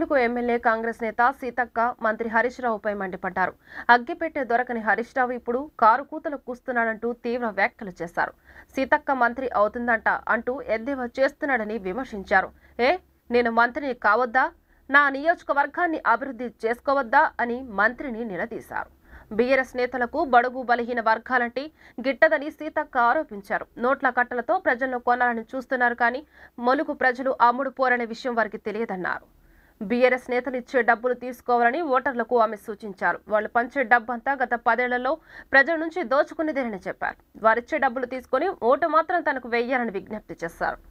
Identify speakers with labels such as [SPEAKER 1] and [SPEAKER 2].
[SPEAKER 1] Mulugu MLA Congress నేత సీతక్క మంత్రి హరీష్ రావుపై మండిపడ్డారు అగ్గిపెట్టే దొరకని హరీష్ రావు ఇప్పుడు కారు కూతలు కూస్తున్నాడంటూ తీవ్ర వ్యాఖ్యలు చేశారు సీతక్క మంత్రి అవుతుందంట అంటూ ఎద్దేవా చేస్తున్నాడని విమర్శించారు ఏ నేను మంత్రిని కావద్దా నా నియోజకవర్గాన్ని అభివృద్ధి చేసుకోవద్దా అని మంత్రిని నిలదీశారు బీఆర్ఎస్ నేతలకు బడుగు బలహీన వర్గాలంటే గిట్టదని సీతక్క ఆరోపించారు నోట్ల కట్టలతో ప్రజలను కొనాలని చూస్తున్నారు కానీ మొలుగు ప్రజలు అమ్ముడు పోరనే విషయం వారికి తెలియదన్నారు బీఆర్ఎస్ నేతలు ఇచ్చే డబ్బులు తీసుకోవాలని ఓటర్లకు ఆమె సూచించారు వాళ్ళు పంచే డబ్బంతా గత పదేళ్లలో ప్రజల నుంచి దోచుకునేదేనని చెప్పారు వారిచ్చే డబ్బులు తీసుకొని ఓటు మాత్రం తనకు వెయ్యాలని విజ్ఞప్తి చేశారు